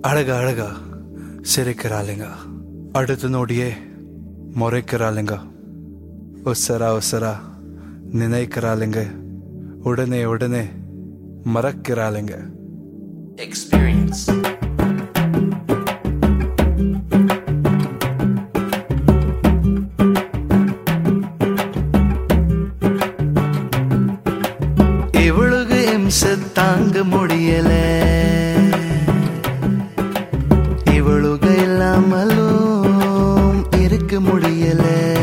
அழக அழகா சிரிக்கிறாளுங்க அடுத்த நொடியே முறைக்கிறாளுங்க உசரா உசரா நினைக்கிறாளுங்க உடனே உடனே மறக்கிறாளுங்க experience. இவளுக்கு இம்ச தாங்க முடியல இவளுக இல்லாமலும் இருக்க முடியல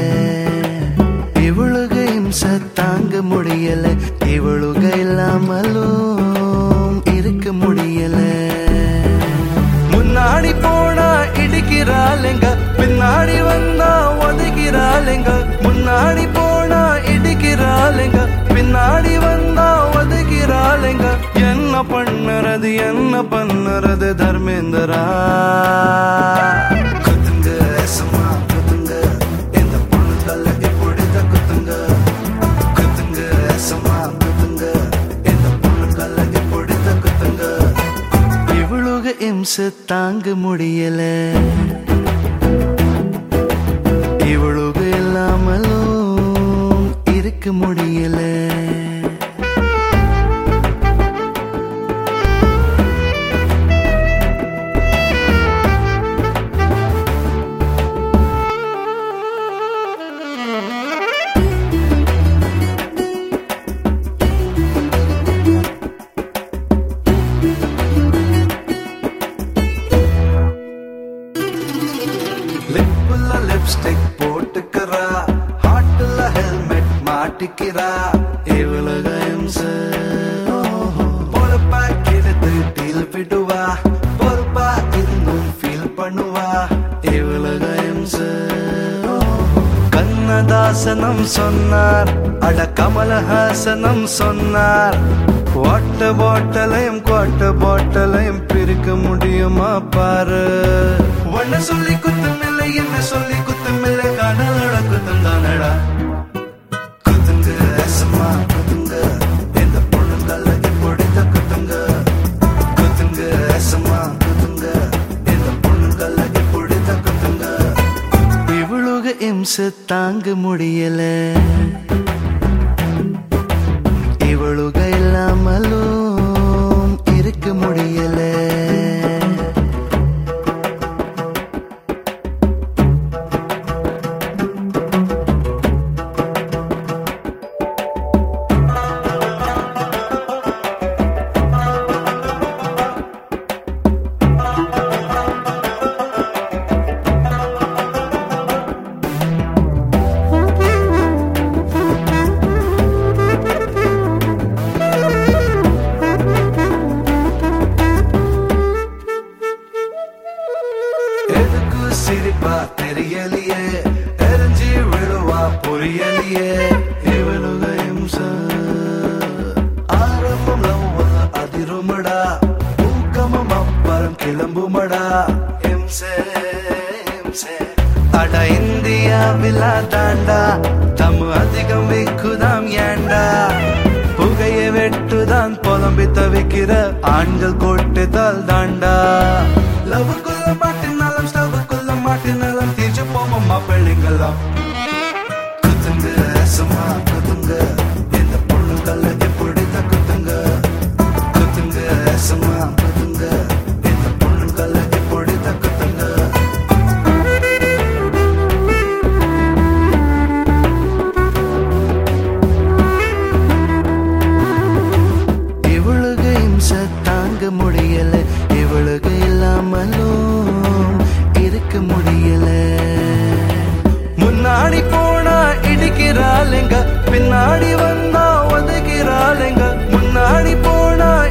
இவளுக இம்ச தாங்க முடியல இவளுக இல்லாமலும் இருக்க முடியல முன்னாடி போனா இடிக்கிறாளுங்க பின்னாடி வந்தா ஒதுக்கிறாளுங்க முன்னாடி போனா இடிக்கிறாளுங்க பின்னாடி வந்தா ஒதுக்கிறாளுங்க என்ன பண்ணுறது என்ன பண்ணுறது தர்மேந்திரா குத்துங்க சும்மா குத்துங்க இந்த பொண்ணுங்கள இப்படிதான் குத்துங்க குத்துங்க சும்மா குத்துங்க இந்த பொண்ணுங்கள இப்படிதான் குத்துங்க இவ்வளவு இம்ச தாங்க முடியல இவ்வளவு இல்லாமலும் இருக்க முடியல லிப்புல லிப்ஸ்டிக் போட்டுக்கிறா ஹாட்டுல ஹெல்மெட் மாட்டிக்கிறா இவளுக இம்ச பொறுப்பா கெடுத்து டீல் விடுவா பொறுப்பா இருந்தும் ஃபீல் பண்ணுவா இவளுக இம்ச கண்ணதாசனம் சொன்னார் அட கமலஹாசனம் சொன்னார் வாட்ட பாட்டலையும் கோட்ட பாட்டலையும் பிரிக்க முடியுமா பாரு ஒன்ன சொல்லி குத்தமில்லை என்ன சொல்லி குத்தமில்லை கடலோட குத்தம் தானடா குத்துங்க சும்மா குத்துங்க இந்த பொண்ணுங்கள இப்படித்த குத்துங்க குத்துங்க சும்மா குத்துங்க இந்த பொண்ணுங்கள இப்படித்த குத்துங்க இவ்வளவு இம்ச தாங்க முடியல இவளுக இல்லாமலும் இருக்க முடியல எதுக்கு சிரிப்பா தெரியலையே எரிஞ்சு விழுவா புரியலையே இவனுக இம்ச ஆரம்பம் லவ் அதிருமடா ஊக்கமும் அப்புறம் கிளம்புமடா இம்சே இம்சே அட இந்தியாவில் தாண்டா தம் அதிகம் விக்குதாம் ஏண்டா புகையை வெட்டுதான் புலம்பி தவிக்கிற ஆண்கள் கோட்டுதால் தாண்டா லவ்வுக்குள்ள மாட்டினாலும் ஸ்டவ்வுக்குள்ள மாட்டினாலும் தீர்ச்சு போவோம் மாப்பிள்ளைங்களாம் குத்துங்க சும்மா குத்துங்க இந்த பொண்ணுங்கள எப்படிதான் குத்துங்க குத்துங்க சும்மா குத்துங்க இந்த பொண்ணுங்கள எப்படிதான் குத்துங்க இவளுக இம்ச தாங்க முடியல இவளுக இல்லாமலும் இருக்க முடியல முன்னாடி போனா இடிக்கிறாளுங்க பின்னாடி வந்தா ஒதுக்கிறாளுங்க முன்னாடி போனா